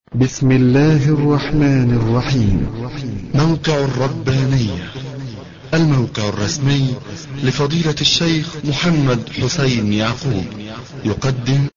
بسم الله الرحمن الرحيم موقع الربانية الموقع الرسمي لفضيلة الشيخ محمد حسين يعقوب يقدم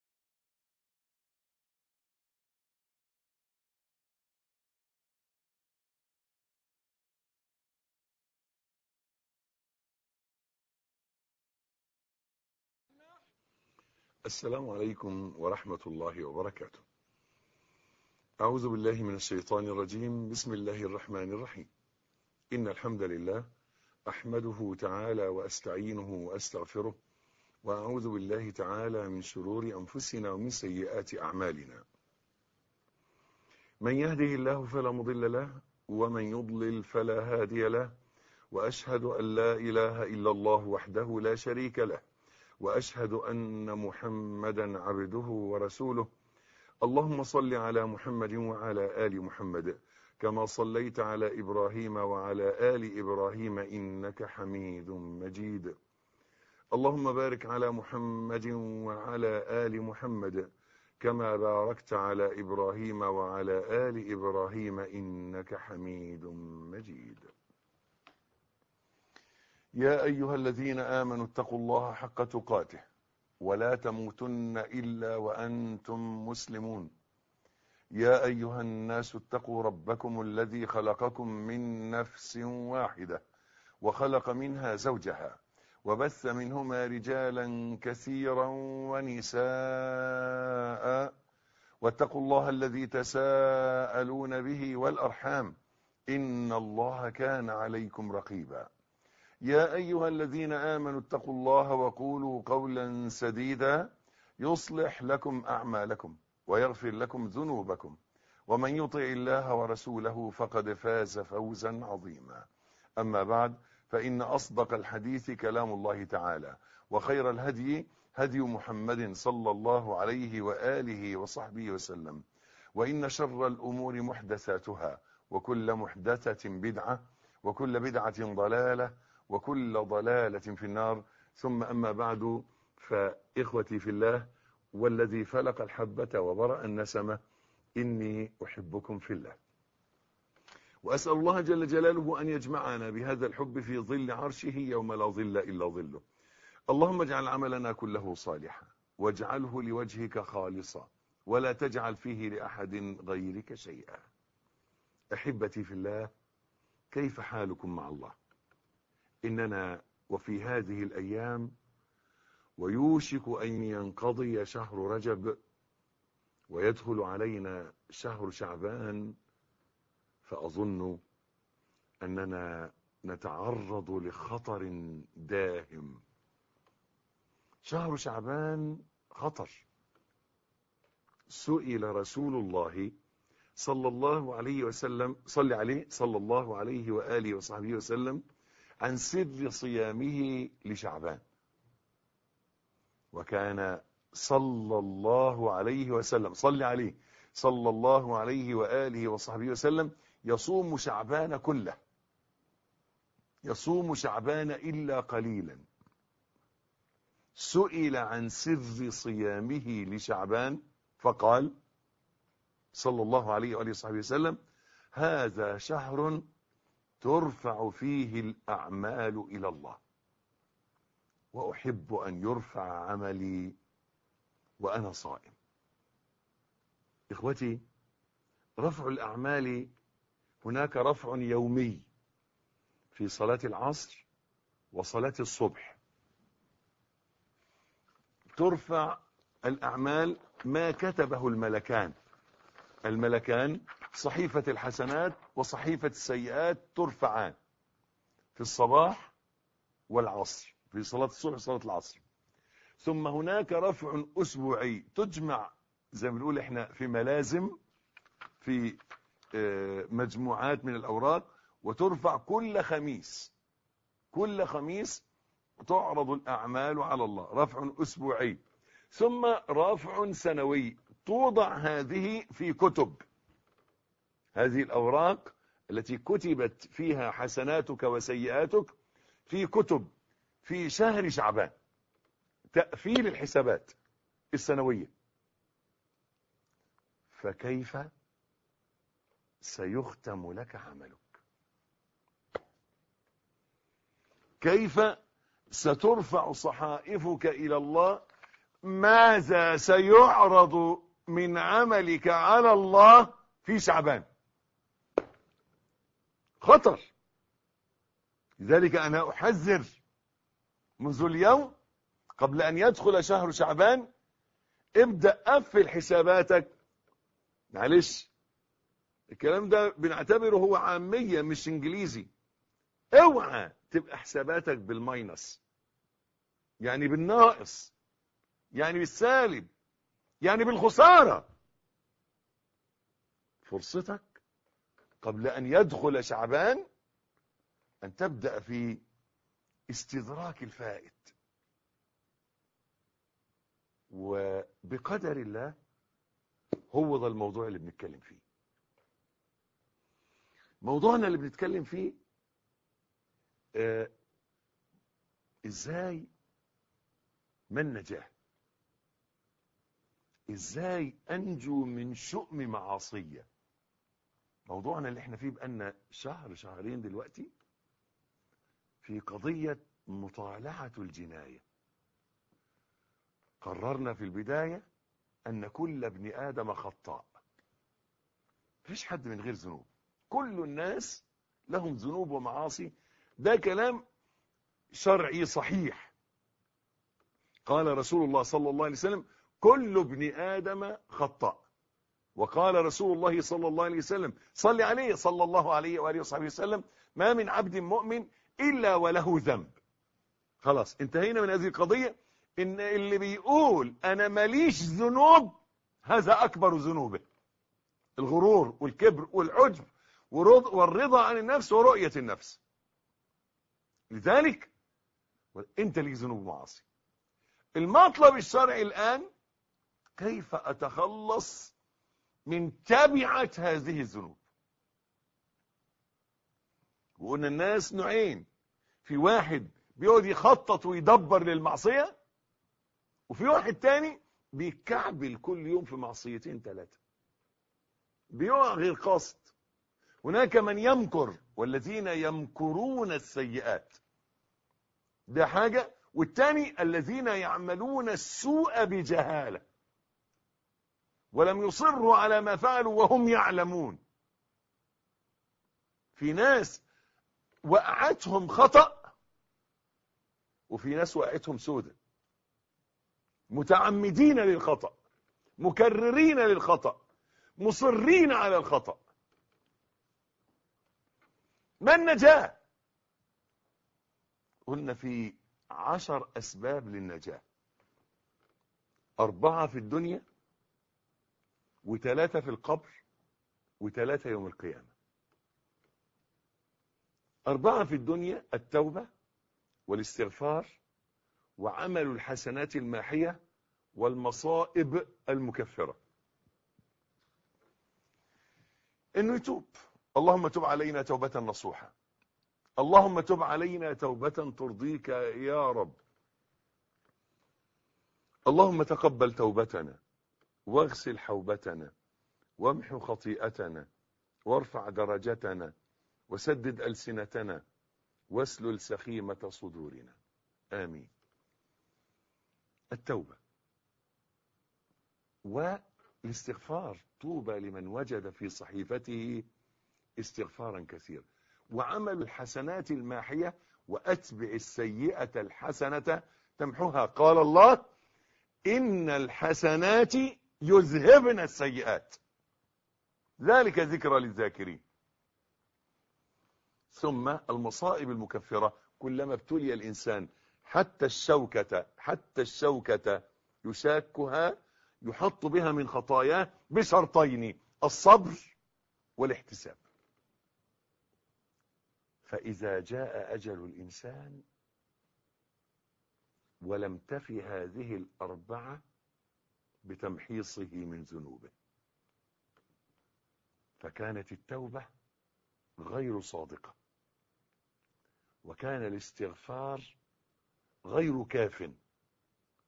السلام عليكم ورحمة الله وبركاته أعوذ بالله من الشيطان الرجيم بسم الله الرحمن الرحيم إن الحمد لله أحمده تعالى وأستعينه وأستغفره وأعوذ بالله تعالى من شرور أنفسنا ومن سيئات أعمالنا من يهده الله فلا مضل له ومن يضلل فلا هادي له وأشهد أن لا إله إلا الله وحده لا شريك له وأشهد أن محمدا عبده ورسوله اللهم صل على محمد وعلى آل محمد كما صليت على إبراهيم وعلى آل إبراهيم إنك حميد مجيد اللهم بارك على محمد وعلى آل محمد كما باركت على إبراهيم وعلى آل إبراهيم إنك حميد مجيد يا أيها الذين آمنوا اتقوا الله حق تقاته ولا تموتن إلا وأنتم مسلمون يا أيها الناس اتقوا ربكم الذي خلقكم من نفس واحدة وخلق منها زوجها وبث منهما رجالا كثيرا ونساء واتقوا الله الذي تساءلون به والأرحام إن الله كان عليكم رقيبا يا أيها الذين آمنوا اتقوا الله وقولوا قولا سديدا يصلح لكم أعمالكم ويغفر لكم ذنوبكم ومن يطع الله ورسوله فقد فاز فوزا عظيما أما بعد فإن أصدق الحديث كلام الله تعالى وخير الهدي هدي محمد صلى الله عليه وآله وصحبه وسلم وإن شر الأمور محدثاتها وكل محدثة بدعة وكل بدعة ضلالة وكل ضلالة في النار ثم أما بعد فإخوتي في الله والذي فلق الحبة وبرأ النسمة إني أحبكم في الله وأسأل الله جل جلاله أن يجمعنا بهذا الحب في ظل عرشه يوم لا ظل إلا ظله اللهم اجعل عملنا كله صالحا واجعله لوجهك خالصا ولا تجعل فيه لأحد غيرك شيئا أحبتي في الله كيف حالكم مع الله إننا وفي هذه الأيام ويوشك أن ينقضي شهر رجب ويدخل علينا شهر شعبان فأظن أننا نتعرض لخطر داهم شهر شعبان خطر سئل رسول الله صلى الله عليه وسلم صلى عليه صلى الله عليه وآله وصحبه وسلم عن سر صيامه لشعبان وكان صلى الله عليه وسلم صلى عليه صلى الله عليه وآله وصحبه وسلم يصوم شعبان كله يصوم شعبان إلا قليلا سئل عن سر صيامه لشعبان فقال صلى الله عليه وآله وصحبه وسلم هذا شهر ترفع فيه الأعمال إلى الله وأحب أن يرفع عملي وأنا صائم إخوتي رفع الأعمال هناك رفع يومي في صلاة العصر وصلاة الصبح ترفع الأعمال ما كتبه الملكان الملكان صحيفة الحسنات وصحيفة السيئات ترفعان في الصباح والعصر في صلاة الصبح وصلاة العصر ثم هناك رفع أسبوعي تجمع زي ما بنقول احنا في ملازم في مجموعات من الأوراق وترفع كل خميس كل خميس تعرض الأعمال على الله رفع أسبوعي ثم رفع سنوي توضع هذه في كتب هذه الأوراق التي كتبت فيها حسناتك وسيئاتك في كتب في شهر شعبان تأفيل الحسابات السنوية فكيف سيختم لك عملك كيف سترفع صحائفك إلى الله ماذا سيعرض من عملك على الله في شعبان خطر لذلك أنا أحذر منذ اليوم قبل أن يدخل شهر شعبان ابدأ قفل حساباتك معلش الكلام ده بنعتبره هو عامية مش انجليزي اوعى تبقى حساباتك بالماينس يعني بالناقص يعني بالسالب يعني بالخسارة فرصتك قبل أن يدخل شعبان أن تبدأ في استدراك الفائت وبقدر الله هو ده الموضوع اللي بنتكلم فيه موضوعنا اللي بنتكلم فيه آه ازاي ما النجاة ازاي انجو من شؤم معاصية موضوعنا اللي احنا فيه بقالنا شهر شهرين دلوقتي في قضية مطالعة الجناية قررنا في البداية أن كل ابن آدم خطاء مفيش حد من غير ذنوب كل الناس لهم ذنوب ومعاصي ده كلام شرعي صحيح قال رسول الله صلى الله عليه وسلم كل ابن آدم خطاء وقال رسول الله صلى الله عليه وسلم صل عليه صلى الله عليه وآله وصحبه وسلم ما من عبد مؤمن إلا وله ذنب خلاص انتهينا من هذه القضية ان اللي بيقول انا ماليش ذنوب هذا اكبر ذنوبه الغرور والكبر والعجب والرضا عن النفس ورؤية النفس لذلك انت ليك ذنوب ومعاصي المطلب الشرعي الان كيف اتخلص من تبعة هذه الذنوب وقلنا الناس نوعين في واحد بيقعد يخطط ويدبر للمعصية وفي واحد تاني بيكعبل كل يوم في معصيتين ثلاثة بيقع غير قصد هناك من يمكر والذين يمكرون السيئات ده حاجة والتاني الذين يعملون السوء بجهالة ولم يصروا على ما فعلوا وهم يعلمون في ناس وقعتهم خطأ وفي ناس وقعتهم سودة متعمدين للخطأ مكررين للخطأ مصرين على الخطأ ما النجاة قلنا في عشر أسباب للنجاة أربعة في الدنيا وثلاثة في القبر وثلاثة يوم القيامة أربعة في الدنيا التوبة والاستغفار وعمل الحسنات الماحية والمصائب المكفرة انه يتوب اللهم تب علينا توبة نصوحة اللهم تب علينا توبة ترضيك يا رب اللهم تقبل توبتنا واغسل حوبتنا وامحو خطيئتنا وارفع درجتنا وسدد ألسنتنا واسلل سخيمة صدورنا آمين التوبة والاستغفار طوبى لمن وجد في صحيفته استغفارا كثيرا وعمل الحسنات الماحية وأتبع السيئة الحسنة تمحوها قال الله إن الحسنات يذهبن السيئات ذلك ذكرى للذاكرين ثم المصائب المكفرة كلما ابتلي الإنسان حتى الشوكة حتى الشوكة يشاكها يحط بها من خطاياه بشرطين الصبر والاحتساب فإذا جاء أجل الإنسان ولم تف هذه الأربعة بتمحيصه من ذنوبه فكانت التوبة غير صادقة وكان الاستغفار غير كاف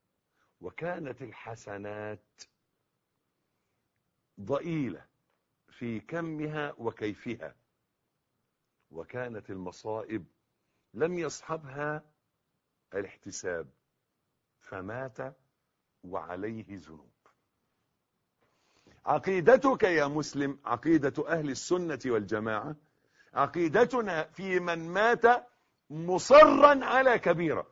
وكانت الحسنات ضئيلة في كمها وكيفها وكانت المصائب لم يصحبها الاحتساب فمات وعليه ذنوب عقيدتك يا مسلم عقيدة أهل السنة والجماعة عقيدتنا في من مات مصرا على كبيرة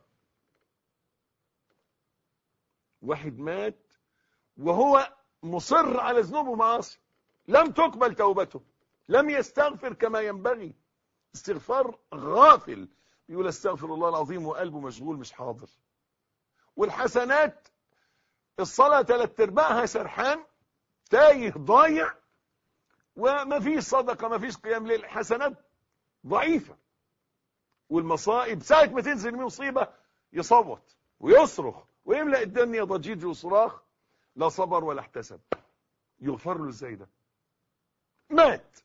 واحد مات وهو مصر على ذنوب ومعاصي لم تقبل توبته لم يستغفر كما ينبغي استغفار غافل يقول استغفر الله العظيم وقلبه مشغول مش حاضر والحسنات الصلاة ثلاث ارباعها سرحان تايه ضايع وما فيش صدقة ما فيش قيام ليل حسنات ضعيفة والمصائب ساعة ما تنزل مصيبة يصوت ويصرخ ويملأ الدنيا ضجيج وصراخ لا صبر ولا احتسب يغفر له ازاي ده مات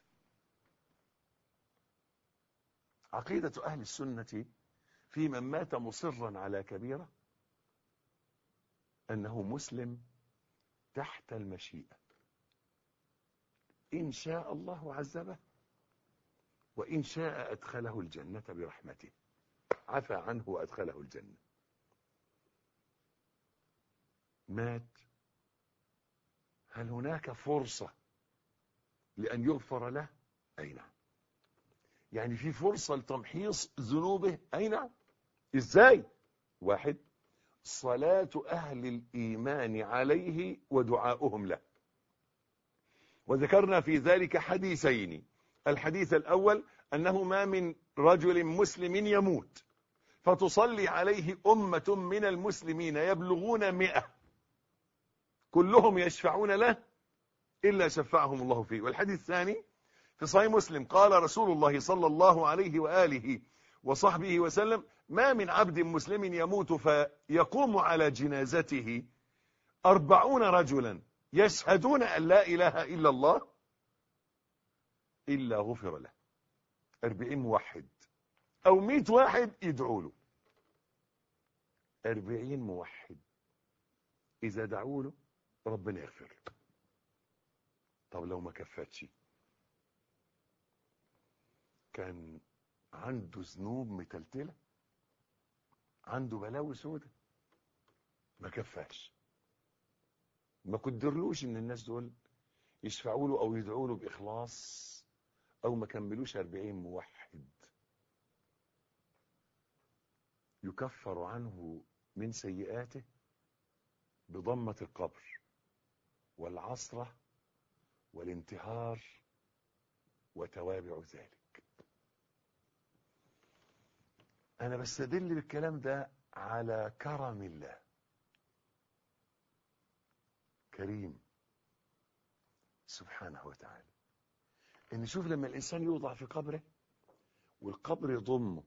عقيدة أهل السنة في من مات مصرا على كبيرة أنه مسلم تحت المشيئة إن شاء الله عذبه وإن شاء أدخله الجنة برحمته عفى عنه وأدخله الجنة مات هل هناك فرصة لأن يغفر له أي نعم يعني في فرصة لتمحيص ذنوبه أي نعم إزاي واحد صلاة أهل الإيمان عليه ودعاؤهم له وذكرنا في ذلك حديثين الحديث الأول أنه ما من رجل مسلم يموت فتصلي عليه أمة من المسلمين يبلغون مئة كلهم يشفعون له إلا شفعهم الله فيه والحديث الثاني في صحيح مسلم قال رسول الله صلى الله عليه وآله وصحبه وسلم ما من عبد مسلم يموت فيقوم على جنازته أربعون رجلا يشهدون أن لا إله إلا الله إلا غفر له أربعين موحد أو مئة واحد يدعوا له أربعين موحد إذا دعوا له ربنا يغفر له طب لو ما كفتش كان عنده ذنوب متلتلة عنده بلاوي سودة ما كفاش ما قدرلوش ان الناس دول يشفعوا له او يدعوا له باخلاص او ما كملوش 40 موحد يكفر عنه من سيئاته بضمة القبر والعصرة والانتهار وتوابع ذلك انا بستدل بالكلام ده على كرم الله كريم سبحانه وتعالى ان شوف لما الانسان يوضع في قبره والقبر يضمه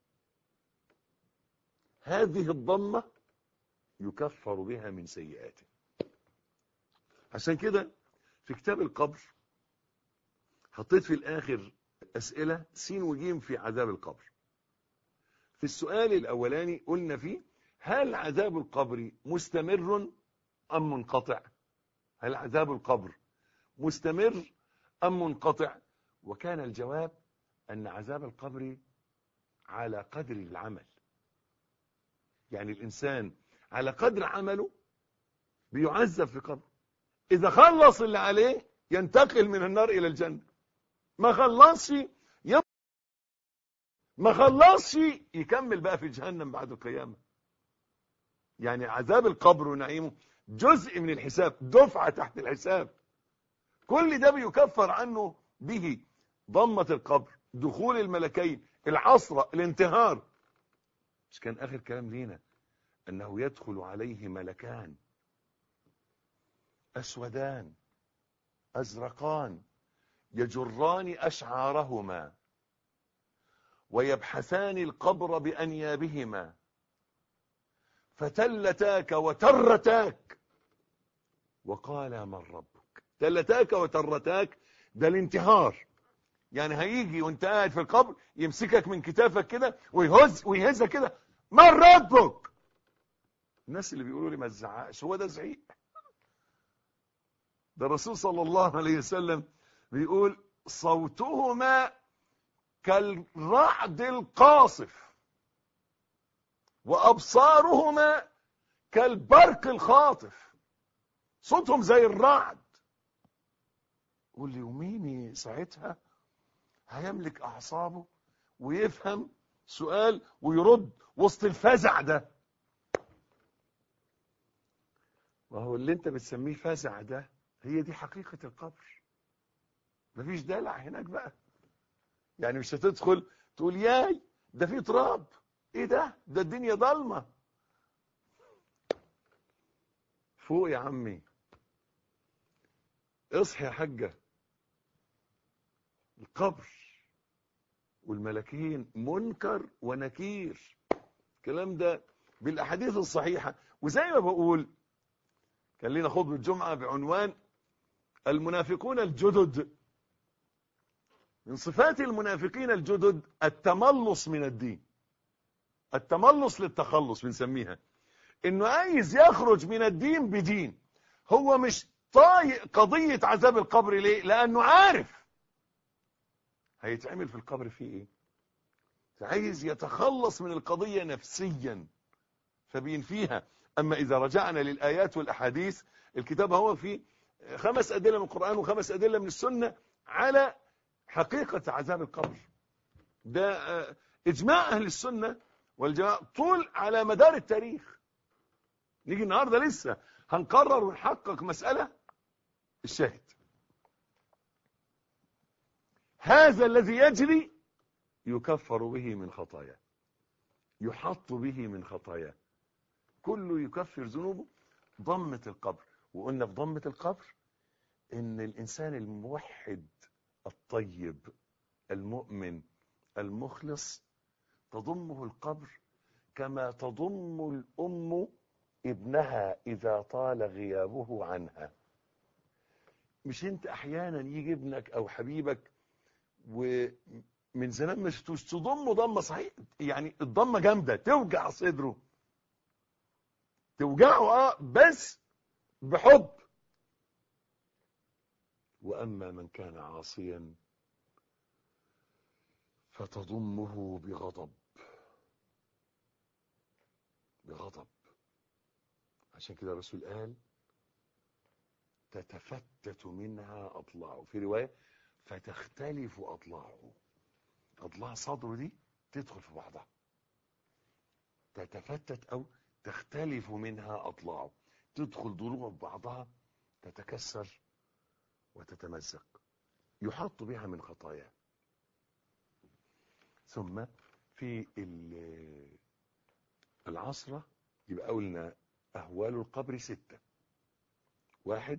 هذه الضمة يكفر بها من سيئاته عشان كده في كتاب القبر حطيت في الاخر اسئلة سين وجيم في عذاب القبر في السؤال الاولاني قلنا فيه هل عذاب القبر مستمر ام منقطع هل عذاب القبر مستمر ام منقطع وكان الجواب ان عذاب القبر على قدر العمل يعني الانسان على قدر عمله بيعذب في قبر اذا خلص اللي عليه ينتقل من النار الى الجنة ما خلصش يم... ما خلصش يكمل بقى في جهنم بعد القيامة يعني عذاب القبر ونعيمه جزء من الحساب دفعة تحت الحساب كل ده بيكفر عنه به ضمة القبر دخول الملكين العصرة الانتهار مش كان آخر كلام لينا أنه يدخل عليه ملكان أسودان أزرقان يجران أشعارهما ويبحثان القبر بأنيابهما فتلتاك وترتاك وقال من ربك تلتاك وترتاك ده الانتهار يعني هيجي وانت قاعد في القبر يمسكك من كتافك كده ويهز ويهزك كده من ربك الناس اللي بيقولوا لي ما تزعقش هو ده زعيق ده الرسول صلى الله عليه وسلم بيقول صوتهما كالرعد القاصف وأبصارهما كالبرق الخاطف صوتهم زي الرعد قول لي ومين ساعتها هيملك أعصابه ويفهم سؤال ويرد وسط الفزع ده وهو اللي انت بتسميه فزع ده هي دي حقيقة القبر مفيش دلع هناك بقى يعني مش هتدخل تقول ياي ده في تراب ايه ده ده الدنيا ضلمه فوق يا عمي اصحي يا حاجة القبر والملكين منكر ونكير الكلام ده بالاحاديث الصحيحة وزي ما بقول كان لنا خطبة جمعة بعنوان المنافقون الجدد من صفات المنافقين الجدد التملص من الدين التملص للتخلص بنسميها انه عايز يخرج من الدين بدين هو مش طايق قضية عذاب القبر ليه لانه عارف هيتعمل في القبر فيه ايه عايز يتخلص من القضية نفسيا فبينفيها اما اذا رجعنا للايات والاحاديث الكتاب هو فيه خمس ادلة من القرآن وخمس ادلة من السنة على حقيقة عذاب القبر ده اجماع اهل السنة والجماعة طول على مدار التاريخ نيجي النهاردة لسه هنقرر ونحقق مسألة الشاهد هذا الذي يجري يكفر به من خطاياه يحط به من خطاياه كله يكفر ذنوبه ضمة القبر وقلنا في ضمة القبر ان الانسان الموحد الطيب المؤمن المخلص تضمه القبر كما تضم الأم ابنها إذا طال غيابه عنها مش انت احيانا يجي ابنك او حبيبك ومن زمان ما شفتوش تضمه ضمه صحيح يعني الضمه جامده توجع صدره توجعه اه بس بحب واما من كان عاصيا فتضمه بغضب بغضب عشان كده الرسول قال تتفتت منها أضلاعه في رواية فتختلف أضلاعه أضلاع صدره دي تدخل في بعضها تتفتت أو تختلف منها أضلاعه تدخل ضلوع في بعضها تتكسر وتتمزق يحط بها من خطاياه ثم في العصرة يبقى قلنا أهوال القبر ستة واحد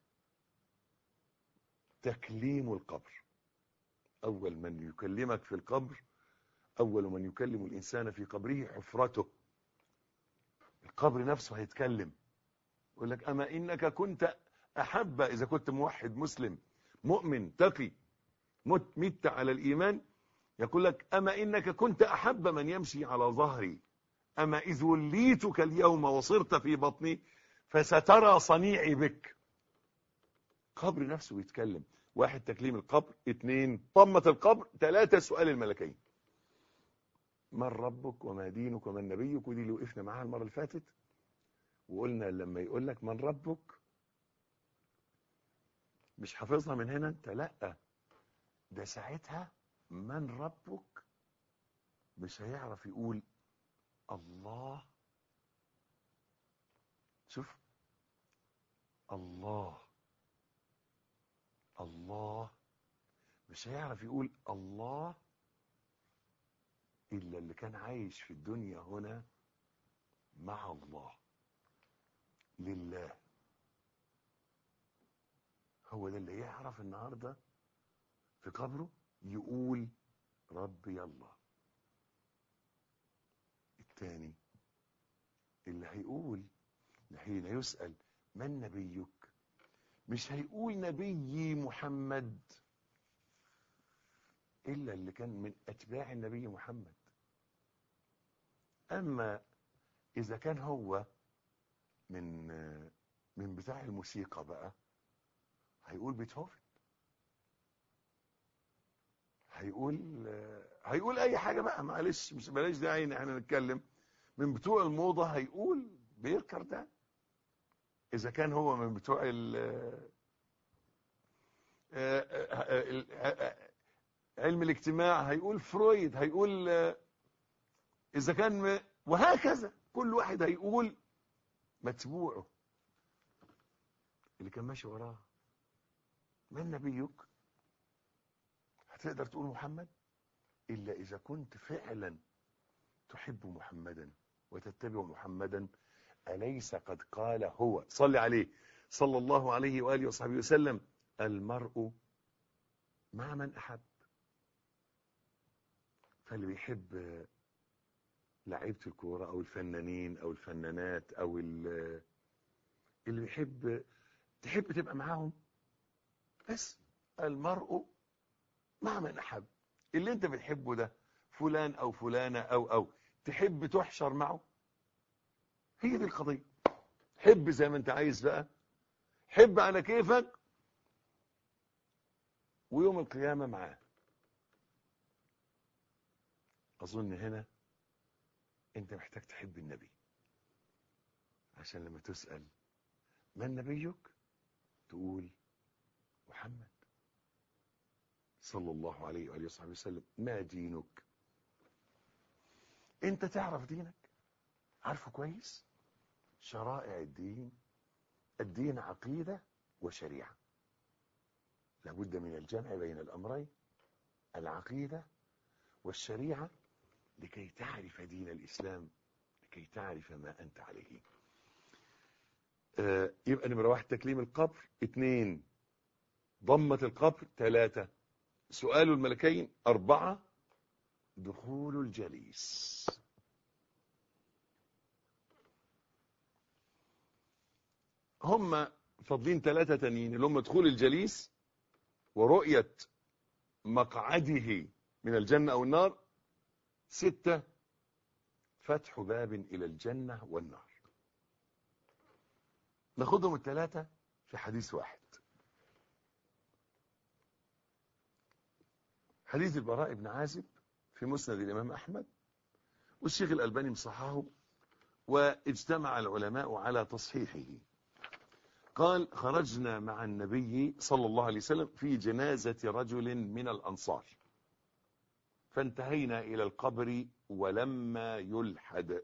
تكليم القبر أول من يكلمك في القبر أول من يكلم الإنسان في قبره حفرته القبر نفسه هيتكلم يقول لك أما إنك كنت أحب إذا كنت موحد مسلم مؤمن تقي مت مت على الإيمان يقول لك أما إنك كنت أحب من يمشي على ظهري أما إذ وليتك اليوم وصرت في بطني فسترى صنيعي بك قبر نفسه يتكلم واحد تكليم القبر اثنين طمة القبر ثلاثة سؤال الملكين من ربك وما دينك ومن نبيك ودي اللي وقفنا معاها المرة اللي فاتت وقلنا لما يقول لك من ربك مش حافظها من هنا انت لا ده ساعتها من ربك مش هيعرف يقول الله شوف الله الله مش هيعرف يقول الله إلا اللي كان عايش في الدنيا هنا مع الله لله هو ده اللي يعرف النهاردة في قبره يقول ربي الله الثاني اللي هيقول حين يسأل من نبيك مش هيقول نبي محمد إلا اللي كان من أتباع النبي محمد أما إذا كان هو من من بتاع الموسيقى بقى هيقول بيتهوفن هيقول هيقول اي حاجة بقى معلش مش بلاش داعي ان احنا نتكلم من بتوع الموضة هيقول بيركر ده اذا كان هو من بتوع ال علم الاجتماع هيقول فرويد هيقول اذا كان وهكذا كل واحد هيقول متبوعه اللي كان ماشي وراه من نبيك هتقدر تقول محمد إلا إذا كنت فعلا تحب محمدا وتتبع محمدا أليس قد قال هو صلي عليه صلى الله عليه وآله وصحبه وسلم المرء مع من أحب فاللي بيحب لعيبة الكورة أو الفنانين أو الفنانات أو اللي بيحب تحب تبقى معاهم بس المرء مع من أحب اللي انت بتحبه ده فلان أو فلانة أو أو تحب تحشر معه هي دي القضية حب زي ما انت عايز بقى حب على كيفك ويوم القيامة معاه أظن هنا انت محتاج تحب النبي عشان لما تسأل من نبيك تقول محمد صلى الله عليه وآله وصحبه وسلم ما دينك انت تعرف دينك عارفه كويس شرائع الدين الدين عقيدة وشريعة لابد من الجمع بين الأمرين العقيدة والشريعة لكي تعرف دين الإسلام لكي تعرف ما أنت عليه آه يبقى نمرة واحد تكليم القبر اثنين ضمة القبر ثلاثة سؤال الملكين أربعة دخول الجليس هم فاضلين ثلاثة تانيين اللي هم دخول الجليس ورؤية مقعده من الجنة أو النار ستة فتح باب إلى الجنة والنار ناخدهم الثلاثة في حديث واحد حديث البراء بن عازب في مسند الإمام أحمد والشيخ الألباني مصححه واجتمع العلماء على تصحيحه قال خرجنا مع النبي صلى الله عليه وسلم في جنازة رجل من الأنصار فانتهينا إلى القبر ولما يلحد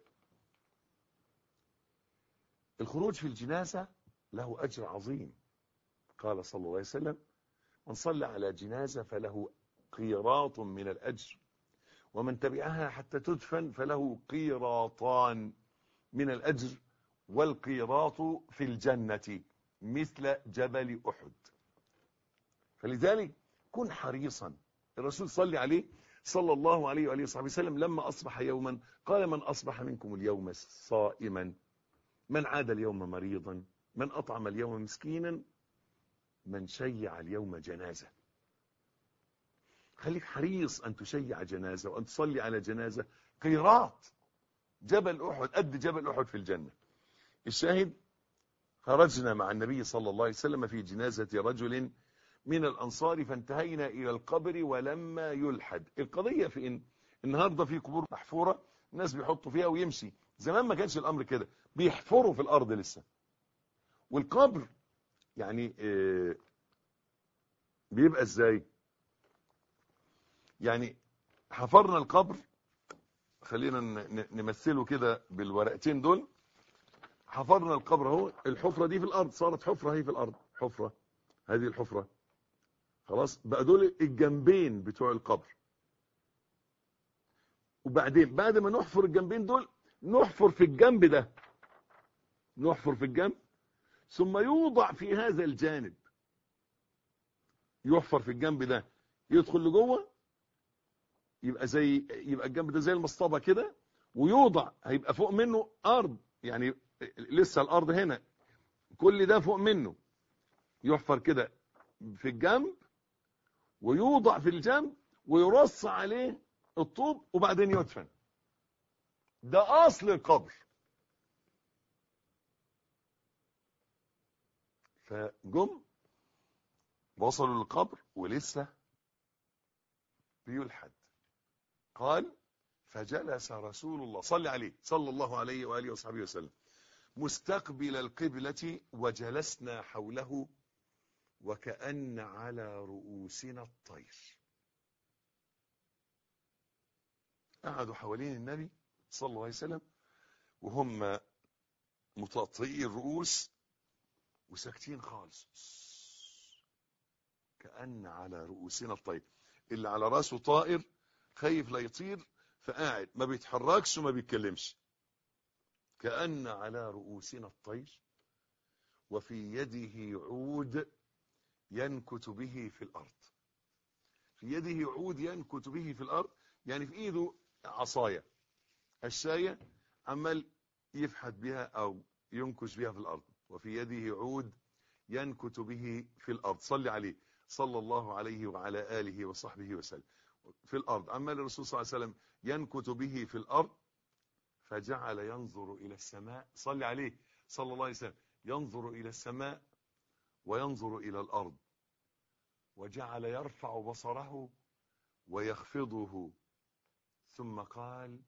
الخروج في الجنازة له أجر عظيم قال صلى الله عليه وسلم من صلى على جنازة فله قيراط من الأجر ومن تبعها حتى تدفن فله قيراطان من الأجر والقيراط في الجنة مثل جبل أحد فلذلك كن حريصا الرسول صلى عليه صلى الله عليه وآله وصحبه وسلم لما أصبح يوما قال من أصبح منكم اليوم صائما من عاد اليوم مريضا من أطعم اليوم مسكينا من شيع اليوم جنازة خليك حريص أن تشيع جنازة وأن تصلي على جنازة قيراط جبل أحد قد جبل أحد في الجنة الشاهد خرجنا مع النبي صلى الله عليه وسلم في جنازة رجل من الأنصار فانتهينا إلى القبر ولما يلحد القضية في إن النهاردة في قبور محفورة الناس بيحطوا فيها ويمشي زمان ما كانش الأمر كده بيحفروا في الأرض لسه والقبر يعني آه بيبقى ازاي يعني حفرنا القبر خلينا نمثله كده بالورقتين دول حفرنا القبر اهو الحفرة دي في الأرض صارت حفرة هي في الأرض حفرة هذه الحفرة خلاص بقى دول الجنبين بتوع القبر وبعدين بعد ما نحفر الجنبين دول نحفر في الجنب ده نحفر في الجنب ثم يوضع في هذا الجانب يحفر في الجنب ده يدخل لجوه يبقى زي يبقى الجنب ده زي المصطبه كده ويوضع هيبقى فوق منه ارض يعني لسه الارض هنا كل ده فوق منه يحفر كده في الجنب ويوضع في الجنب ويرص عليه الطوب وبعدين يدفن ده اصل القبر فجم وصلوا للقبر ولسه بيلحد قال فجلس رسول الله صلى عليه صلى الله عليه وآله وصحبه وسلم مستقبل القبلة وجلسنا حوله وكأن على رؤوسنا الطير قعدوا حوالين النبي صلى الله عليه وسلم وهم متطئي الرؤوس وساكتين خالص كأن على رؤوسنا الطير اللي على راسه طائر خايف لا يطير فقاعد ما بيتحركش وما بيتكلمش كأن على رؤوسنا الطير وفي يده عود ينكت به في الأرض في يده عود ينكت به في الأرض يعني في إيده عصاية الشاية عمال يفحت بها أو ينكش بها في الأرض وفي يده عود ينكت به في الأرض صلي عليه صلى الله عليه وعلى آله وصحبه وسلم في الأرض عمال الرسول صلى الله عليه وسلم ينكت به في الأرض فجعل ينظر إلى السماء صلي عليه صلى الله عليه وسلم ينظر إلى السماء وينظر إلى الأرض وجعل يرفع بصره ويخفضه ثم قال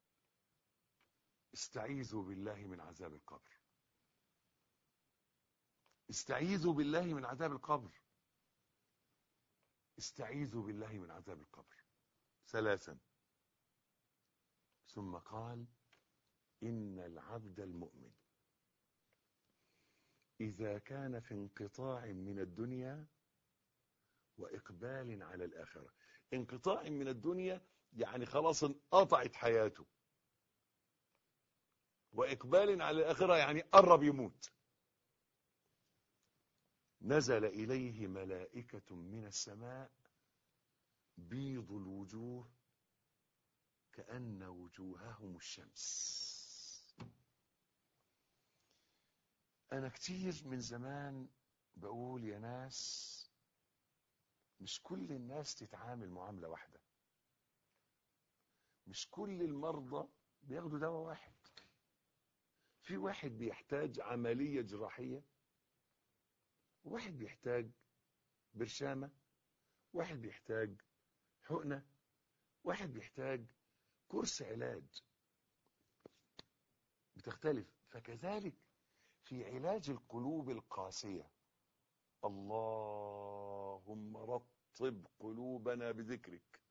استعيذوا بالله من عذاب القبر استعيذوا بالله من عذاب القبر استعيذوا بالله من عذاب القبر ثلاثا ثم قال إن العبد المؤمن إذا كان في انقطاع من الدنيا وإقبال على الآخرة انقطاع من الدنيا يعني خلاص انقطعت حياته وإقبال على الآخرة يعني قرب يموت نزل إليه ملائكة من السماء بيض الوجوه كأن وجوههم الشمس أنا كتير من زمان بقول يا ناس مش كل الناس تتعامل معاملة واحدة مش كل المرضى بياخدوا دواء واحد في واحد بيحتاج عملية جراحية واحد بيحتاج برشامة واحد بيحتاج حقنة واحد بيحتاج كورس علاج بتختلف فكذلك في علاج القلوب القاسية اللهم رطب قلوبنا بذكرك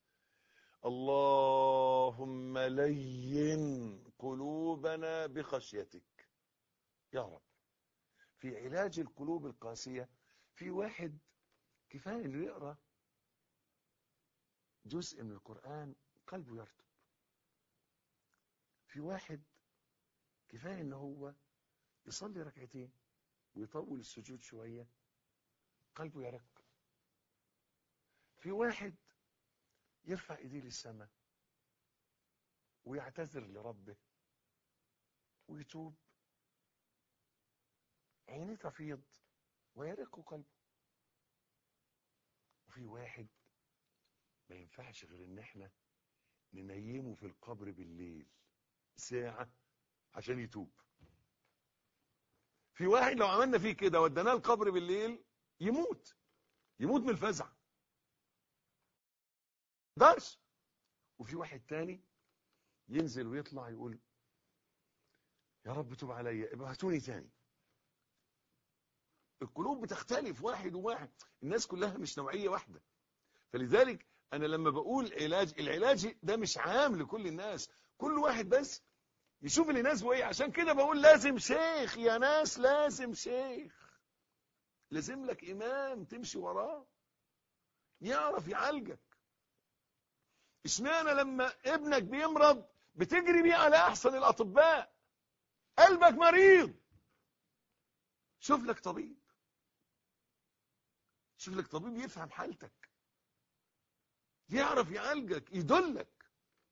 اللهم لين قلوبنا بخشيتك يا رب في علاج القلوب القاسية في واحد كفاية انه يقرأ جزء من القرآن قلبه يرتب في واحد كفاية ان هو يصلي ركعتين ويطول السجود شوية قلبه يرق في واحد يرفع ايديه للسماء ويعتذر لربه ويتوب عينيه تفيض ويرق قلبه وفي واحد ما ينفعش غير ان احنا ننيمه في القبر بالليل ساعة عشان يتوب في واحد لو عملنا فيه كده ودناه القبر بالليل يموت يموت من الفزع درس وفي واحد تاني ينزل ويطلع يقول يا رب توب عليا ابقى هاتوني تاني القلوب بتختلف واحد وواحد الناس كلها مش نوعية واحدة فلذلك انا لما بقول علاج العلاج ده مش عام لكل الناس كل واحد بس يشوف اللي يناسبه ايه عشان كده بقول لازم شيخ يا ناس لازم شيخ لازم لك امام تمشي وراه يعرف يعالجك اشمعنى لما ابنك بيمرض بتجري بيه على احسن الاطباء قلبك مريض شوف لك طبيب شوف لك طبيب يفهم حالتك يعرف يعالجك يدلك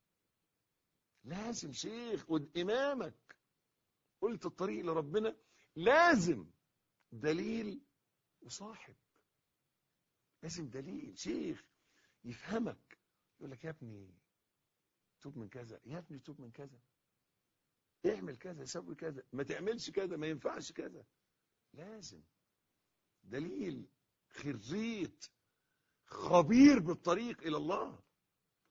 لازم شيخ قد امامك قلت الطريق لربنا لازم دليل وصاحب لازم دليل شيخ يفهمك يقول لك يا ابني توب من كذا يا ابني توب من كذا اعمل كذا سوي كذا ما تعملش كذا ما ينفعش كذا لازم دليل خريط خبير بالطريق الى الله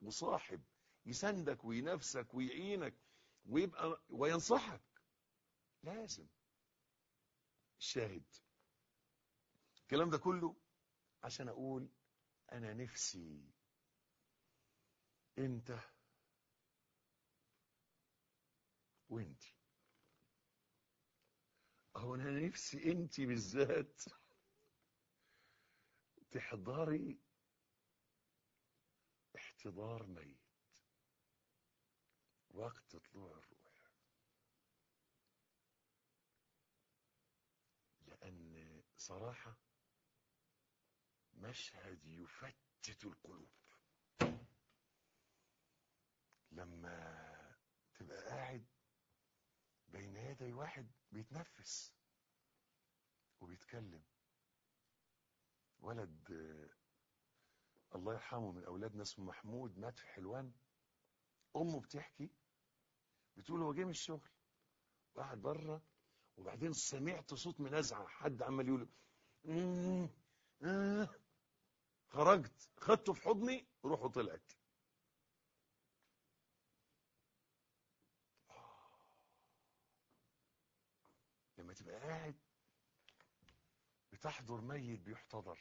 وصاحب يساندك وينافسك ويعينك ويبقى وينصحك لازم الشاهد الكلام ده كله عشان اقول انا نفسي انت وانت هو انا نفسي انت بالذات تحضري احتضار ميت وقت طلوع الروح لان صراحة مشهد يفتت القلوب لما تبقى قاعد بين يدي واحد بيتنفس وبيتكلم ولد الله يرحمه من اولادنا اسمه محمود مات في حلوان امه بتحكي بتقول هو جه من الشغل وقعد بره وبعدين سمعت صوت منازعه حد عمال يقول "مم، آه". خرجت خدته في حضني روحه طلعت لما تبقى قاعد بتحضر ميت بيحتضر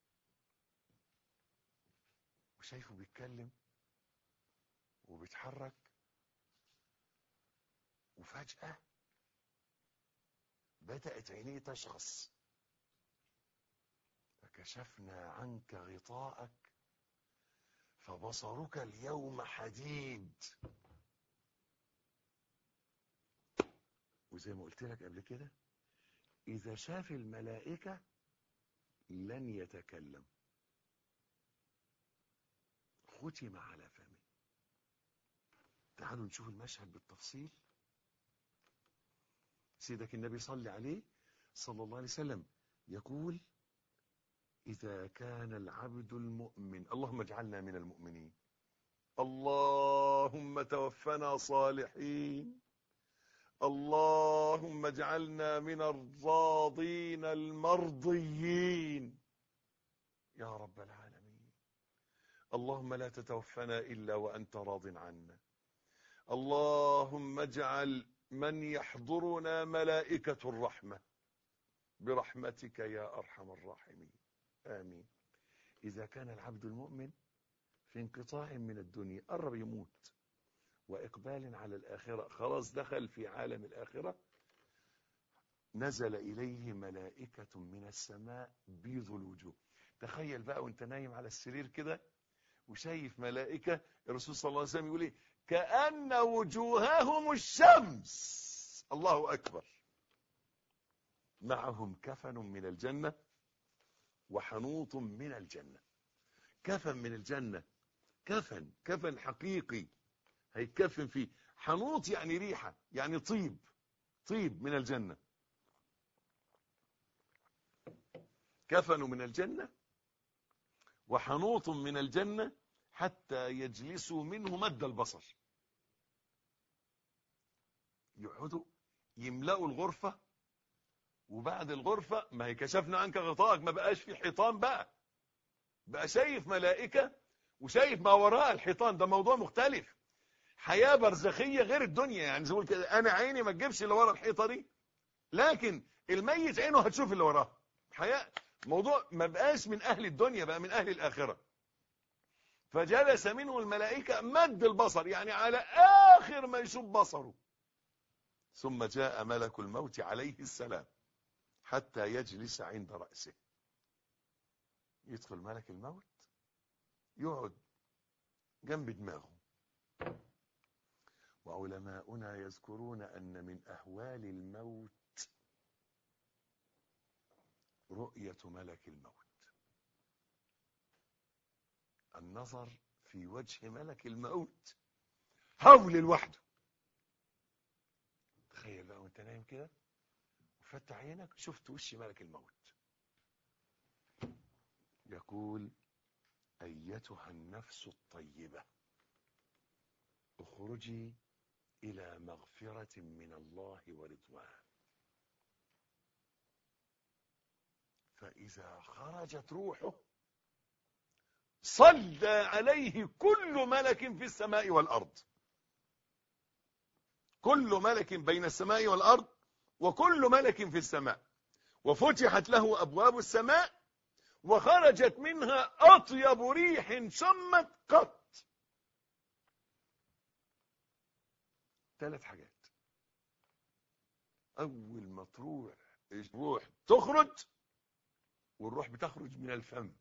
وشايفه بيتكلم وبيتحرك وفجأة بدأت عينيه تشخص فكشفنا عنك غطاءك فبصرك اليوم حديد وزي ما قلت لك قبل كده إذا شاف الملائكة لن يتكلم ختم على فمه تعالوا نشوف المشهد بالتفصيل سيدك النبي صلى عليه صلى الله عليه وسلم يقول إذا كان العبد المؤمن اللهم اجعلنا من المؤمنين اللهم توفنا صالحين اللهم اجعلنا من الراضين المرضيين يا رب العالمين اللهم لا تتوفنا إلا وأنت راض عنا اللهم اجعل من يحضرنا ملائكة الرحمة برحمتك يا أرحم الراحمين آمين إذا كان العبد المؤمن في انقطاع من الدنيا قرب يموت وإقبال على الآخرة خلاص دخل في عالم الآخرة نزل إليه ملائكة من السماء بيض الوجوه تخيل بقى وانت نايم على السرير كده وشايف ملائكة الرسول صلى الله عليه وسلم يقول ايه كأن وجوههم الشمس الله أكبر معهم كفن من الجنة وحنوط من الجنة كفن من الجنة كفن كفن حقيقي هيتكفن فيه حنوط يعني ريحة يعني طيب طيب من الجنة كفن من الجنة وحنوط من الجنة حتى يجلسوا منه مد البصر يقعدوا يملأوا الغرفة وبعد الغرفة ما هي كشفنا عنك غطاءك ما بقاش في حيطان بقى بقى شايف ملائكة وشايف ما وراء الحيطان ده موضوع مختلف حياة برزخية غير الدنيا يعني زي كده انا عيني ما تجيبش اللي ورا الحيطة دي لكن الميت عينه هتشوف اللي وراه حياة موضوع ما بقاش من اهل الدنيا بقى من اهل الاخرة فجلس منه الملائكة مد البصر يعني على اخر ما يشوف بصره ثم جاء ملك الموت عليه السلام حتى يجلس عند رأسه يدخل ملك الموت يقعد جنب دماغه وعلماؤنا يذكرون أن من أهوال الموت رؤية ملك الموت النظر في وجه ملك الموت هول لوحده تخيل بقى وانت نايم كده وفتح عينك شفت وش ملك الموت يقول أيتها النفس الطيبة اخرجي إلى مغفرة من الله ورضوان فإذا خرجت روحه صلى عليه كل ملك في السماء والأرض كل ملك بين السماء والأرض وكل ملك في السماء وفتحت له أبواب السماء وخرجت منها أطيب ريح شمت قط ثلاث حاجات أول ما تروح الروح تخرج والروح بتخرج من الفم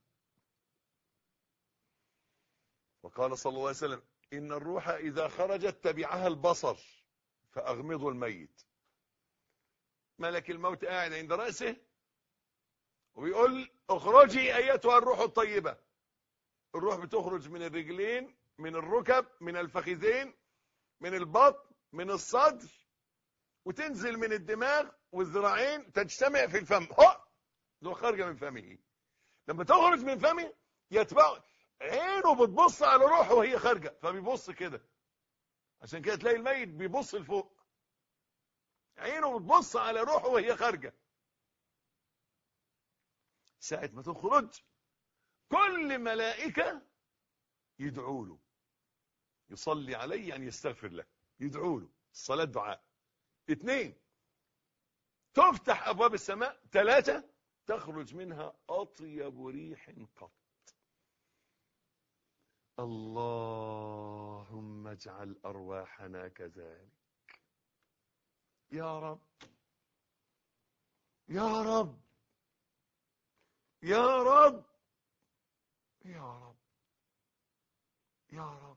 وقال صلى الله عليه وسلم إن الروح إذا خرجت تبعها البصر فأغمضوا الميت ملك الموت قاعد عند رأسه وبيقول اخرجي أيتها الروح الطيبة الروح بتخرج من الرجلين من الركب من الفخذين من البطن من الصدر وتنزل من الدماغ والذراعين تجتمع في الفم هو لو خارجه من فمه لما تخرج من فمه يتبع عينه بتبص على روحه وهي خارجه فبيبص كده عشان كده تلاقي الميت بيبص لفوق عينه بتبص على روحه وهي خارجه ساعة ما تخرج كل ملائكة يدعوا له يصلي عليه يعني يستغفر له يدعوا له الصلاة دعاء اثنين تفتح أبواب السماء ثلاثة تخرج منها أطيب ريح قط اللهم اجعل أرواحنا كذلك يا رب يا رب يا رب يا رب يا رب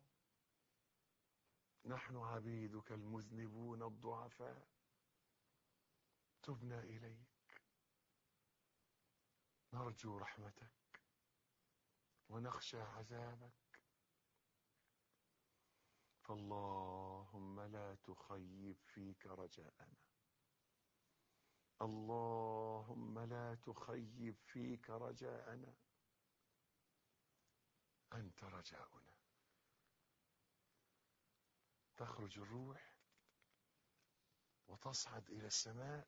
نحن عبيدك المذنبون الضعفاء تبنا إليك نرجو رحمتك ونخشى عذابك فاللهم لا تخيب فيك رجاءنا اللهم لا تخيب فيك رجاءنا أنت رجاؤنا تخرج الروح وتصعد إلى السماء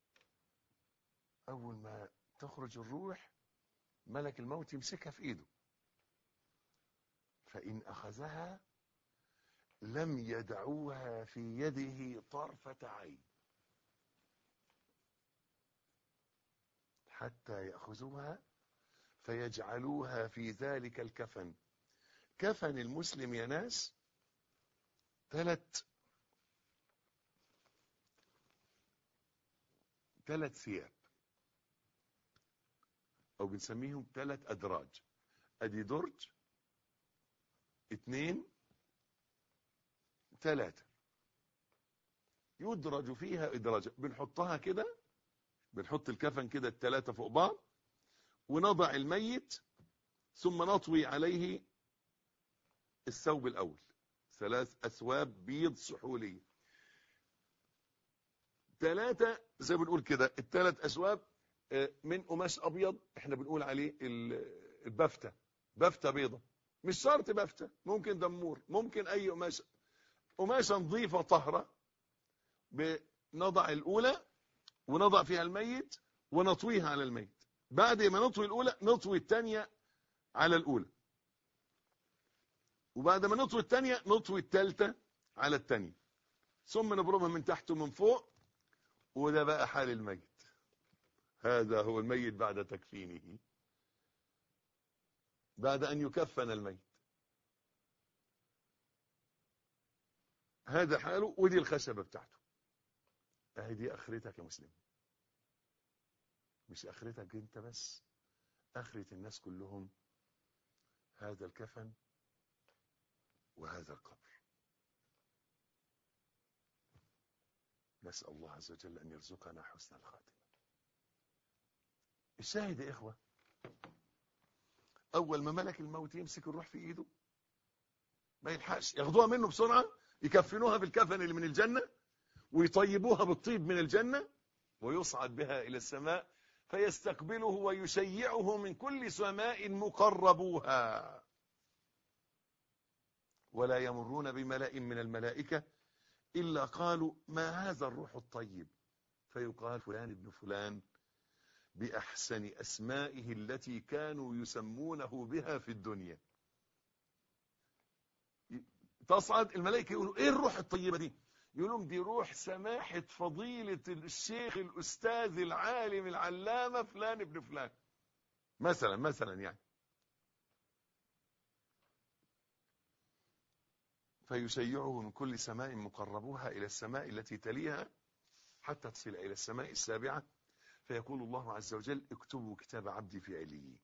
أول ما تخرج الروح ملك الموت يمسكها في إيده فإن أخذها لم يدعوها في يده طرفة عين حتى يأخذوها فيجعلوها في ذلك الكفن كفن المسلم يا ناس ثلاث ثلاث ثياب او بنسميهم ثلاث ادراج ادي درج اثنين ثلاثة يدرج فيها ادراج بنحطها كده بنحط الكفن كده الثلاثة فوق بعض ونضع الميت ثم نطوي عليه الثوب الاول ثلاث اثواب بيض سحولية ثلاثة زي ما بنقول كده الثلاث اثواب من قماش ابيض احنا بنقول عليه البفتة بفتة بيضة مش شرط بفتة ممكن دمور ممكن اي قماش قماشة نظيفة طهرة بنضع الاولى ونضع فيها الميت ونطويها على الميت بعد ما نطوي الاولى نطوي الثانية على الاولى وبعد ما نطوي الثانية نطوي الثالثة على الثانية ثم نبرمها من تحت ومن فوق وده بقى حال الميت هذا هو الميت بعد تكفينه بعد أن يكفن الميت هذا حاله ودي الخشبة بتاعته اهي دي اخرتك يا مسلم مش اخرتك انت بس اخرة الناس كلهم هذا الكفن وهذا القبر نسأل الله عز وجل أن يرزقنا حسن الخاتمة الشاهد يا إخوة أول ما ملك الموت يمسك الروح في إيده ما يلحقش ياخدوها منه بسرعة يكفنوها بالكفن اللي من الجنة ويطيبوها بالطيب من الجنة ويصعد بها إلى السماء فيستقبله ويشيعه من كل سماء مقربوها ولا يمرون بملأ من الملائكة إلا قالوا ما هذا الروح الطيب فيقال فلان ابن فلان بأحسن أسمائه التي كانوا يسمونه بها في الدنيا تصعد الملائكة يقولوا ايه الروح الطيبة دي يقولون دي روح سماحة فضيلة الشيخ الأستاذ العالم العلامة فلان ابن فلان مثلا مثلا يعني فيشيعه من كل سماء مقربوها إلى السماء التي تليها حتى تصل إلى السماء السابعة فيقول الله عز وجل اكتبوا كتاب عبدي في عليين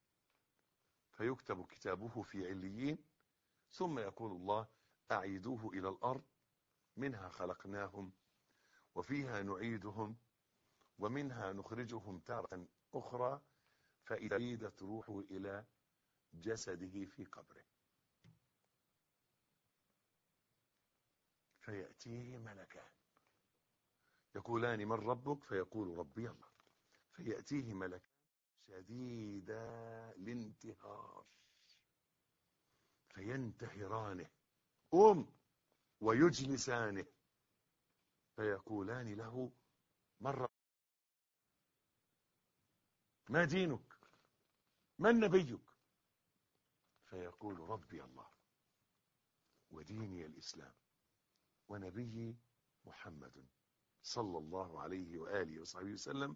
فيكتب كتابه في عليين ثم يقول الله أعيدوه إلى الأرض منها خلقناهم وفيها نعيدهم ومنها نخرجهم تارة أخرى فإذا عيدت روحه إلى جسده في قبره فيأتيه ملكان يقولان من ربك فيقول ربي الله فيأتيه ملكان شديدا الانتهار فينتهرانه قم ويجلسانه فيقولان له من ربك ما دينك من نبيك فيقول ربي الله وديني الإسلام ونبيي محمد صلى الله عليه وآله وصحبه وسلم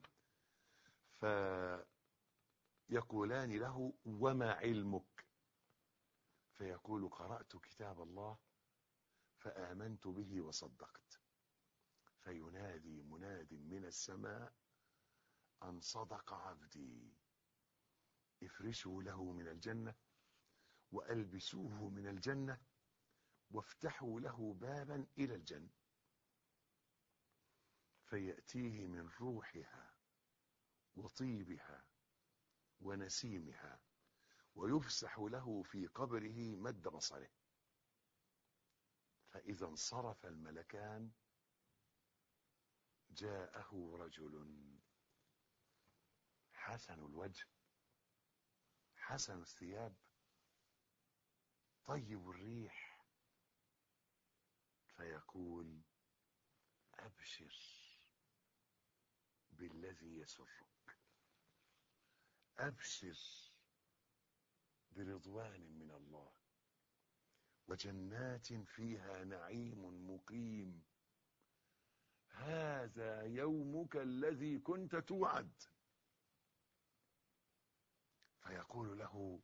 فيقولان له وما علمك فيقول قرأت كتاب الله فآمنت به وصدقت فينادي مناد من السماء أن صدق عبدي افرشوا له من الجنة وألبسوه من الجنة وافتحوا له بابا إلى الجنة فيأتيه من روحها وطيبها ونسيمها ويفسح له في قبره مد بصره فإذا انصرف الملكان جاءه رجل حسن الوجه حسن الثياب طيب الريح فيقول أبشر بالذي يسرك أبشر برضوان من الله وجنات فيها نعيم مقيم هذا يومك الذي كنت توعد فيقول له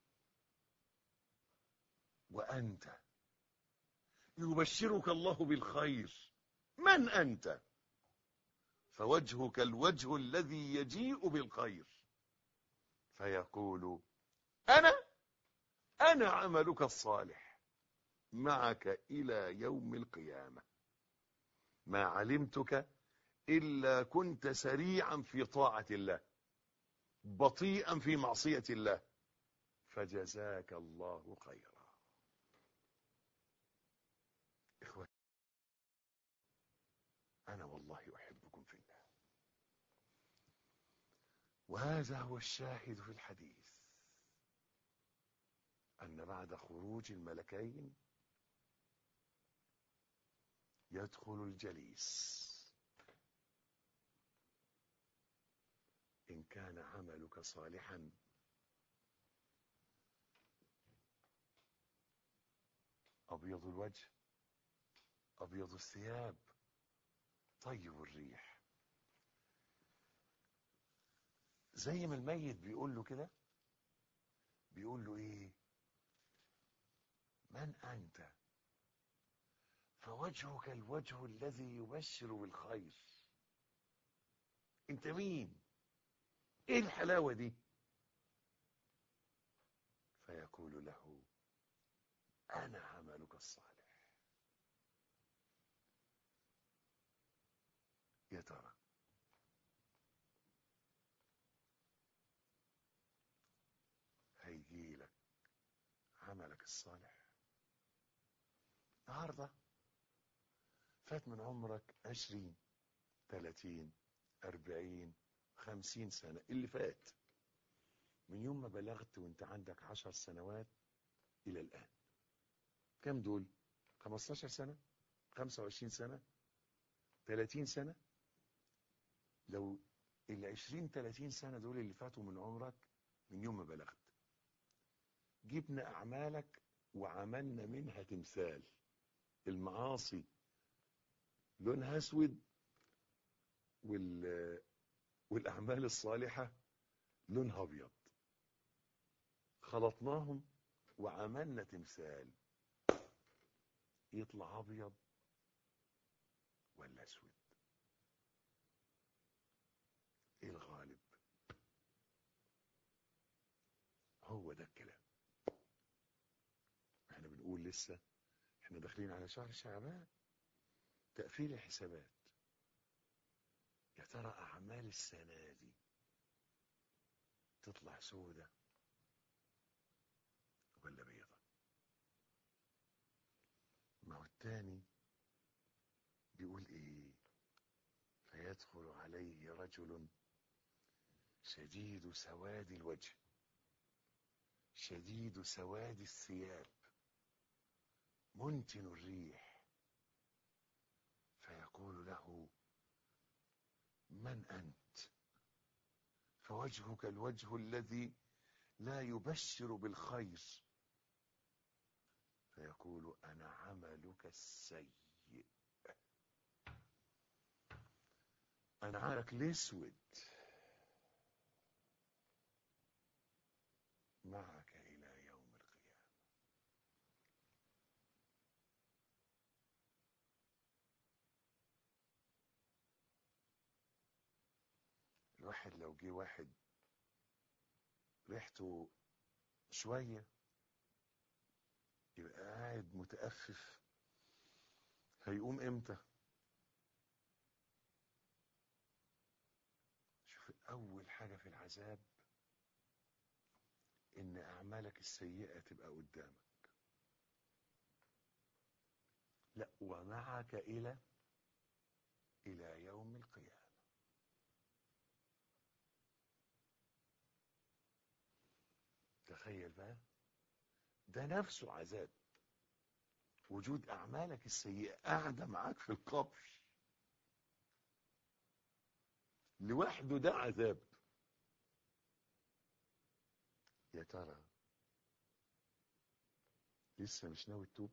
وأنت يبشرك الله بالخير من أنت فوجهك الوجه الذي يجيء بالخير فيقول أنا أنا عملك الصالح معك إلى يوم القيامة ما علمتك إلا كنت سريعا في طاعة الله بطيئا في معصية الله فجزاك الله خيرا إخوة أنا والله أحبكم في الله وهذا هو الشاهد في الحديث أن بعد خروج الملكين يدخل الجليس إن كان عملك صالحا أبيض الوجه أبيض الثياب طيب الريح زي ما الميت بيقول له كده بيقول له ايه من انت فوجهك الوجه الذي يبشر بالخير انت مين ايه الحلاوة دي فيقول له انا عملك الصالح يا ترى هيجي لك عملك الصالح النهارده فات من عمرك عشرين تلاتين أربعين خمسين سنة اللي فات من يوم ما بلغت وانت عندك عشر سنوات إلى الآن كم دول خمستاشر سنة خمسة وعشرين سنة تلاتين سنة لو ال 20 30 سنة دول اللي فاتوا من عمرك من يوم ما بلغت جبنا أعمالك وعملنا منها تمثال المعاصي لونها اسود وال والأعمال الصالحة لونها أبيض خلطناهم وعملنا تمثال يطلع أبيض ولا أسود إيه الغالب هو ده الكلام احنا بنقول لسه احنا داخلين على شهر شعبان تقفيل الحسابات يا ترى أعمال السنة دي تطلع سودة ولا بيضة ما هو التاني بيقول ايه فيدخل عليه رجل شديد سواد الوجه شديد سواد الثياب منتن الريح فيقول له من أنت فوجهك الوجه الذي لا يبشر بالخير فيقول أنا عملك السيء أنا عملك الأسود معك إلى يوم القيامة الواحد لو جه واحد ريحته شوية يبقى قاعد متأفف هيقوم امتى شوف اول حاجة في العذاب ان اعمالك السيئة تبقى قدامك لا ومعك الى الى يوم القيامة تخيل بقى ده نفسه عذاب وجود اعمالك السيئة قاعدة معاك في القبر لوحده ده عذاب يا ترى لسه مش ناوي تتوب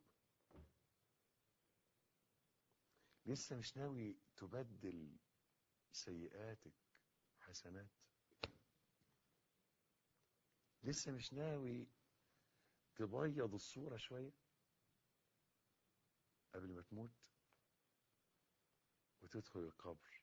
لسه مش ناوي تبدل سيئاتك حسنات لسه مش ناوي تبيض الصورة شوية قبل ما تموت وتدخل القبر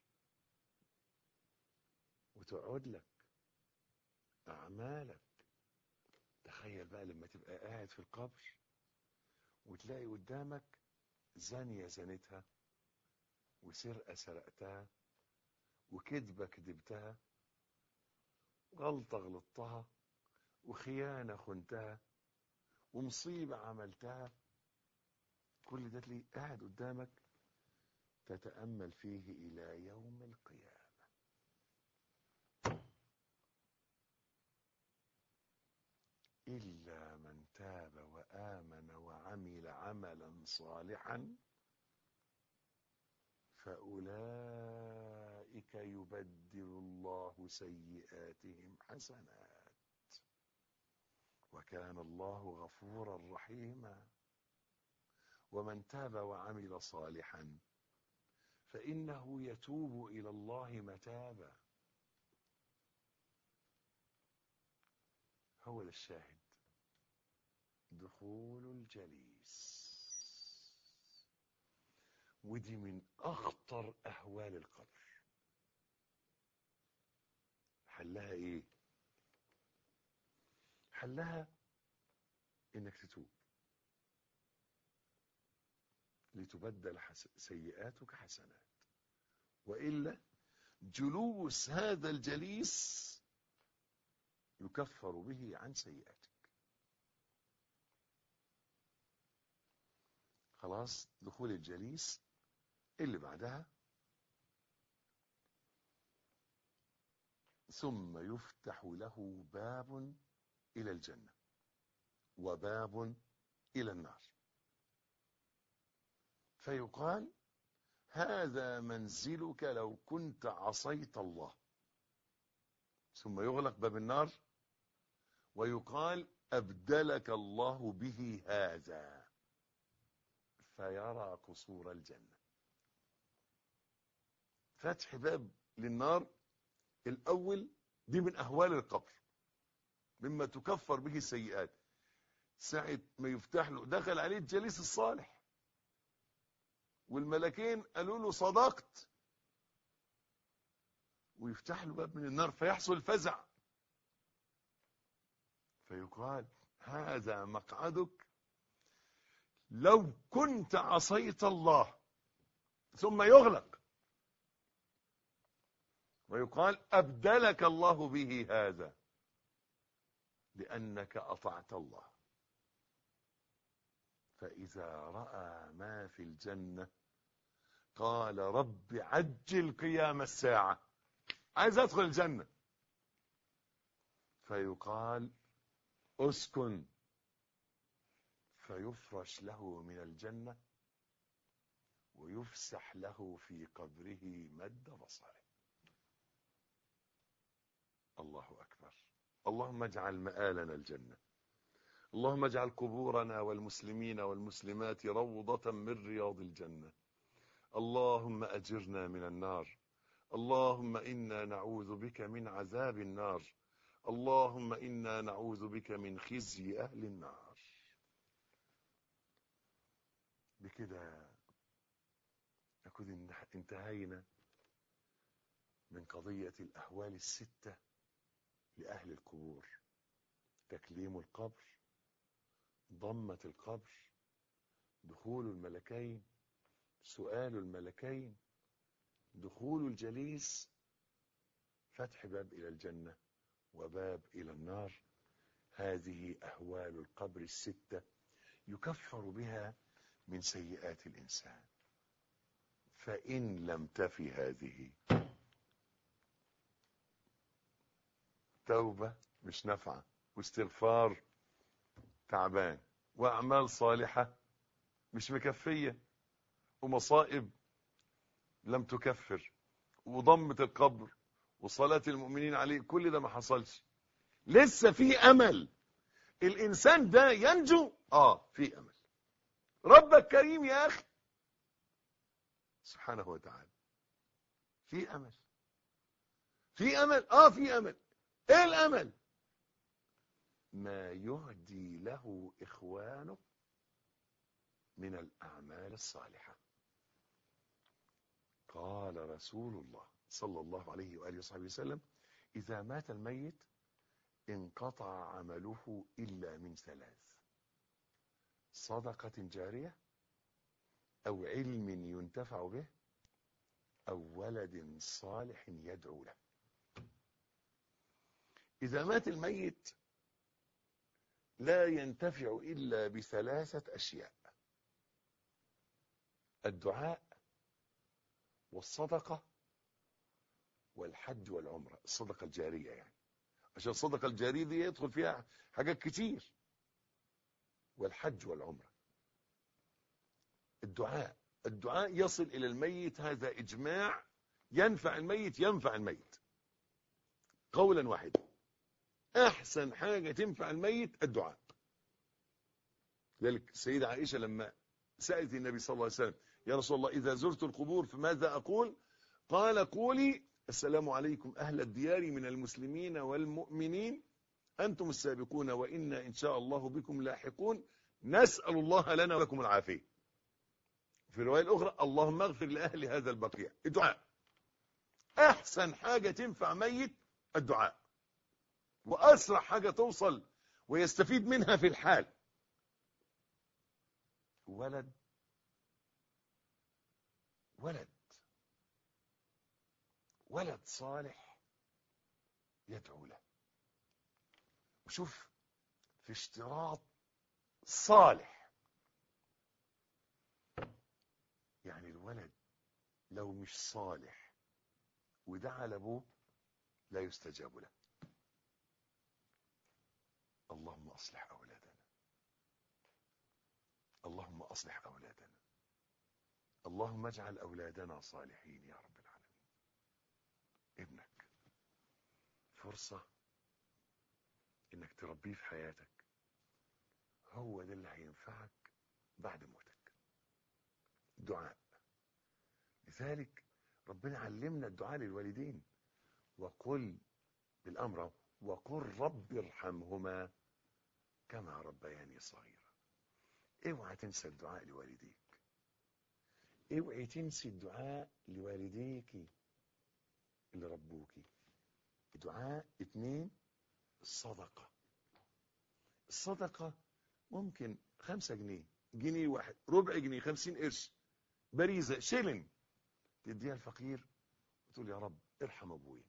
وتقعد لك أعمالك تخيل بقى لما تبقى قاعد في القبر وتلاقي قدامك زانية زنتها وسرقة سرقتها وكذبة كذبتها غلطة غلطتها وخيانة خنتها ومصيبة عملتها كل ده تلاقيه قاعد قدامك تتأمل فيه إلى يوم القيامة إلا من تاب وآمن وعمل عملا صالحا فأولئك يبدل الله سيئاتهم حسنات وكان الله غفورا رحيما ومن تاب وعمل صالحا فإنه يتوب إلى الله متابا هو ده الشاهد دخول الجليس ودي من أخطر أهوال القبر حلها إيه حلها إنك تتوب لتبدل حس... سيئاتك حسنات وإلا جلوس هذا الجليس يكفر به عن سيئاتك خلاص دخول الجليس اللي بعدها ثم يفتح له باب إلى الجنة وباب إلى النار فيقال هذا منزلك لو كنت عصيت الله ثم يغلق باب النار ويقال أبدلك الله به هذا فيرى قصور الجنة فتح باب للنار الأول دي من أهوال القبر مما تكفر به السيئات ساعة ما يفتح له دخل عليه الجليس الصالح والملكين قالوا له صدقت ويفتح له باب من النار فيحصل فزع فيقال هذا مقعدك لو كنت عصيت الله ثم يغلق ويقال أبدلك الله به هذا لأنك أطعت الله فإذا رأى ما في الجنة قال رب عجل قيام الساعة عايز أدخل الجنة فيقال اسكن فيفرش له من الجنة ويفسح له في قبره مد بصره الله أكبر اللهم اجعل مآلنا الجنة اللهم اجعل قبورنا والمسلمين والمسلمات روضة من رياض الجنة اللهم أجرنا من النار اللهم إنا نعوذ بك من عذاب النار اللهم إنا نعوذ بك من خزي أهل النار بكده نكون انتهينا من قضية الأهوال الستة لأهل القبور تكليم القبر ضمة القبر دخول الملكين سؤال الملكين دخول الجليس فتح باب إلى الجنة وباب إلى النار هذه أهوال القبر الستة يكفر بها من سيئات الإنسان فإن لم تف هذه توبة مش نافعة واستغفار تعبان وأعمال صالحة مش مكفية ومصائب لم تكفر وضمة القبر وصلاة المؤمنين عليه كل ده ما حصلش لسه في أمل الإنسان ده ينجو آه في أمل ربك كريم يا أخي سبحانه وتعالى في أمل في أمل آه في أمل إيه الأمل ما يهدي له إخوانه من الأعمال الصالحة قال رسول الله صلى الله عليه وآله وصحبه وسلم إذا مات الميت انقطع عمله إلا من ثلاث صدقة جارية أو علم ينتفع به أو ولد صالح يدعو له إذا مات الميت لا ينتفع إلا بثلاثة أشياء الدعاء والصدقة والحج والعمرة الصدقة الجارية يعني عشان الصدقة الجارية دي يدخل فيها حاجات كتير والحج والعمرة الدعاء الدعاء يصل إلى الميت هذا إجماع ينفع الميت ينفع الميت قولا واحدا أحسن حاجة تنفع الميت الدعاء لذلك السيدة عائشة لما سألت النبي صلى الله عليه وسلم يا رسول الله إذا زرت القبور فماذا أقول قال قولي السلام عليكم أهل الديار من المسلمين والمؤمنين أنتم السابقون وإنا إن شاء الله بكم لاحقون نسأل الله لنا ولكم العافية في الرواية الأخرى اللهم اغفر لأهل هذا البقيع الدعاء أحسن حاجة تنفع ميت الدعاء وأسرع حاجة توصل ويستفيد منها في الحال ولد ولد ولد صالح يدعو له وشوف في اشتراط صالح يعني الولد لو مش صالح ودعا لابوه لا يستجاب له اللهم اصلح اولادنا اللهم اصلح اولادنا اللهم اجعل اولادنا صالحين يا رب العالمين ابنك فرصة انك تربيه في حياتك هو ده اللي هينفعك بعد موتك الدعاء لذلك ربنا علمنا الدعاء للوالدين وقل بالامر وقل رب ارحمهما كما ربياني صغيرا اوعى تنسى الدعاء لوالديك اوعي تنسي الدعاء لوالديك اللي ربوكي دعاء اتنين الصدقة الصدقة ممكن خمسة جنيه جنيه واحد ربع جنيه خمسين قرش بريزة شيلن تديها الفقير وتقول يا رب ارحم ابويا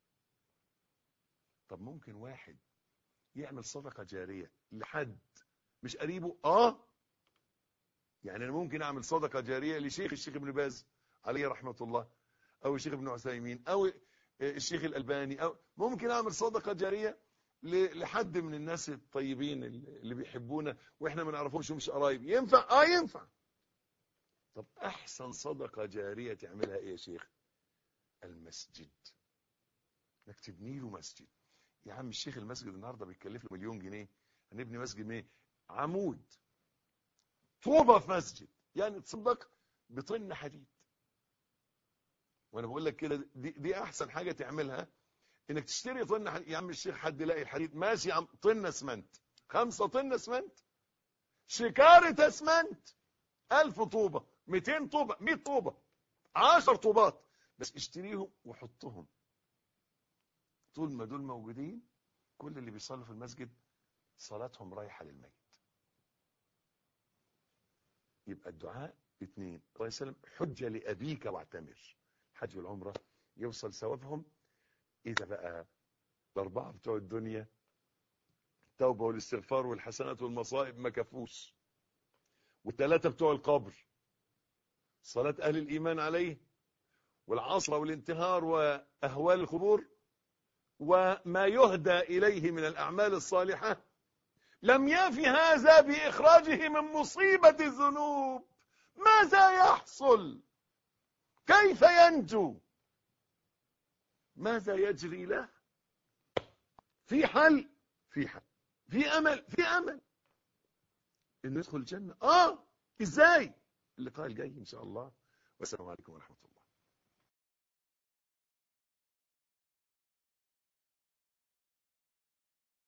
طب ممكن واحد يعمل صدقة جارية لحد مش قريبه اه يعني انا ممكن اعمل صدقة جارية لشيخ الشيخ ابن باز عليه رحمة الله او الشيخ ابن عثيمين او الشيخ الالباني او ممكن اعمل صدقة جارية لحد من الناس الطيبين اللي بيحبونا واحنا ما نعرفهمش ومش قرايب ينفع اه ينفع طب احسن صدقة جارية تعملها ايه يا شيخ المسجد انك تبني له مسجد يا عم الشيخ المسجد النهارده بيتكلف له مليون جنيه هنبني مسجد ايه عمود طوبة في مسجد يعني تصدق بطن حديد وانا بقول لك كده دي, دي احسن حاجة تعملها انك تشتري طن حديد يا عم الشيخ حد يلاقي الحديد ماشي يا عم طن اسمنت خمسة طن اسمنت شكارة اسمنت ألف طوبة 200 طوبة 100 طوبة 10 طوبات بس اشتريهم وحطهم طول ما دول موجودين كل اللي بيصلوا في المسجد صلاتهم رايحة للميت يبقى الدعاء اثنين الله يسلم حجة لأبيك واعتمر حج والعمرة يوصل ثوابهم إذا بقى الأربعة بتوع الدنيا التوبة والاستغفار والحسنات والمصائب ما كفوش والثلاثة بتوع القبر صلاة أهل الإيمان عليه والعصر والانتهار وأهوال القبور وما يهدى إليه من الأعمال الصالحة لم يفي هذا بإخراجه من مصيبة الذنوب ماذا يحصل كيف ينجو ماذا يجري له في حل في حل في أمل في أمل إنه يدخل الجنة آه إزاي اللقاء الجاي إن شاء الله والسلام عليكم ورحمة الله